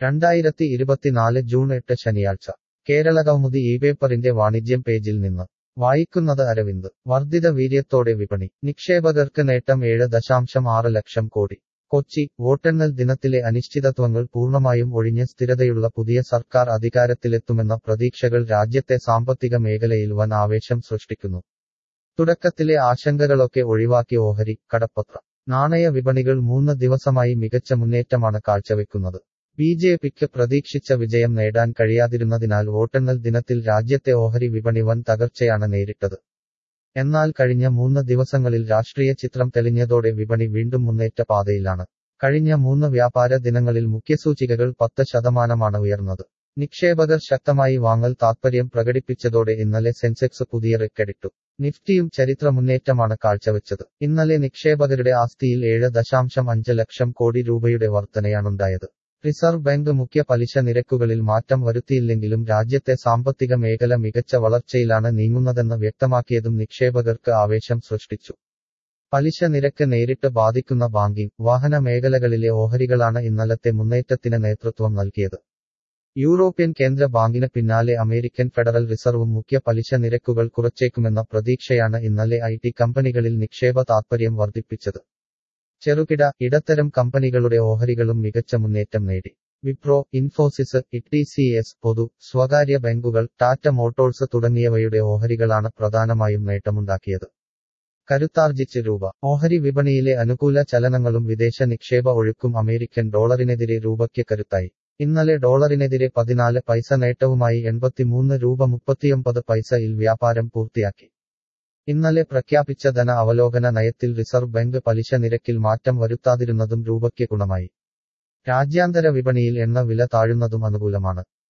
രണ്ടായിരത്തി ഇരുപത്തിനാല് ജൂൺ എട്ട് ശനിയാഴ്ച കേരളകൗമുദി ഈ പേപ്പറിന്റെ വാണിജ്യം പേജിൽ നിന്ന് വായിക്കുന്നത് അരവിന്ദ് വർദ്ധിത വീര്യത്തോടെ വിപണി നിക്ഷേപകർക്ക് നേട്ടം ഏഴ് ദശാംശം ആറ് ലക്ഷം കോടി കൊച്ചി വോട്ടെണ്ണൽ ദിനത്തിലെ അനിശ്ചിതത്വങ്ങൾ പൂർണ്ണമായും ഒഴിഞ്ഞ് സ്ഥിരതയുള്ള പുതിയ സർക്കാർ അധികാരത്തിലെത്തുമെന്ന പ്രതീക്ഷകൾ രാജ്യത്തെ സാമ്പത്തിക മേഖലയിൽ വൻ ആവേശം സൃഷ്ടിക്കുന്നു തുടക്കത്തിലെ ആശങ്കകളൊക്കെ ഒഴിവാക്കി ഓഹരി കടപ്പത്രം നാണയ വിപണികൾ മൂന്ന് ദിവസമായി മികച്ച മുന്നേറ്റമാണ് കാഴ്ചവെക്കുന്നത് ബി ജെ പിക്ക് പ്രതീക്ഷിച്ച വിജയം നേടാൻ കഴിയാതിരുന്നതിനാൽ വോട്ടെണ്ണൽ ദിനത്തിൽ രാജ്യത്തെ ഓഹരി വിപണി വൻ തകർച്ചയാണ് നേരിട്ടത് എന്നാൽ കഴിഞ്ഞ മൂന്ന് ദിവസങ്ങളിൽ രാഷ്ട്രീയ ചിത്രം തെളിഞ്ഞതോടെ വിപണി വീണ്ടും മുന്നേറ്റ പാതയിലാണ് കഴിഞ്ഞ മൂന്ന് വ്യാപാര ദിനങ്ങളിൽ മുഖ്യസൂചികകൾ പത്ത് ശതമാനമാണ് ഉയർന്നത് നിക്ഷേപകർ ശക്തമായി വാങ്ങൽ താത്പര്യം പ്രകടിപ്പിച്ചതോടെ ഇന്നലെ സെൻസെക്സ് പുതിയ റെക്കഡിട്ടു നിഫ്റ്റിയും ചരിത്ര മുന്നേറ്റമാണ് കാഴ്ചവെച്ചത് ഇന്നലെ നിക്ഷേപകരുടെ ആസ്തിയിൽ ഏഴ് ദശാംശം അഞ്ച് ലക്ഷം കോടി രൂപയുടെ വർധനയാണുണ്ടായത് റിസർവ് ബാങ്ക് മുഖ്യ പലിശ നിരക്കുകളിൽ മാറ്റം വരുത്തിയില്ലെങ്കിലും രാജ്യത്തെ സാമ്പത്തിക മേഖല മികച്ച വളർച്ചയിലാണ് നീങ്ങുന്നതെന്ന് വ്യക്തമാക്കിയതും നിക്ഷേപകർക്ക് ആവേശം സൃഷ്ടിച്ചു പലിശ നിരക്ക് നേരിട്ട് ബാധിക്കുന്ന ബാങ്കിംഗ് വാഹന മേഖലകളിലെ ഓഹരികളാണ് ഇന്നലത്തെ മുന്നേറ്റത്തിന് നേതൃത്വം നൽകിയത് യൂറോപ്യൻ കേന്ദ്ര ബാങ്കിന് പിന്നാലെ അമേരിക്കൻ ഫെഡറൽ റിസർവും മുഖ്യ പലിശ നിരക്കുകൾ കുറച്ചേക്കുമെന്ന പ്രതീക്ഷയാണ് ഇന്നലെ ഐ ടി കമ്പനികളിൽ നിക്ഷേപ താത്പര്യം വർദ്ധിപ്പിച്ചത് ചെറുകിട ഇടത്തരം കമ്പനികളുടെ ഓഹരികളും മികച്ച മുന്നേറ്റം നേടി Wipro Infosys E C S പൊതു സ്വകാര്യ ബാങ്കുകൾ ടാറ്റ മോട്ടോഴ്സ് തുടങ്ങിയവയുടെ ഓഹരികളാണ് പ്രധാനമായും നേട്ടമുണ്ടാക്കിയത് കരുത്താർജിച്ച് രൂപ ഓഹരി വിപണിയിലെ അനുകൂല ചലനങ്ങളും വിദേശ നിക്ഷേപ ഒഴുക്കും അമേരിക്കൻ ഡോളറിനെതിരെ രൂപയ്ക്ക് കരുത്തായി ഇന്നലെ ഡോളറിനെതിരെ പതിനാല് പൈസ നേട്ടവുമായി എൺപത്തിമൂന്ന് രൂപ മുപ്പത്തിയൊമ്പത് പൈസയിൽ വ്യാപാരം പൂർത്തിയാക്കി ഇന്നലെ പ്രഖ്യാപിച്ച ധന അവലോകന നയത്തിൽ റിസർവ് ബാങ്ക് പലിശ നിരക്കിൽ മാറ്റം വരുത്താതിരുന്നതും രൂപയ്ക്ക് ഗുണമായി രാജ്യാന്തര വിപണിയിൽ എണ്ണ വില താഴുന്നതും അനുകൂലമാണ്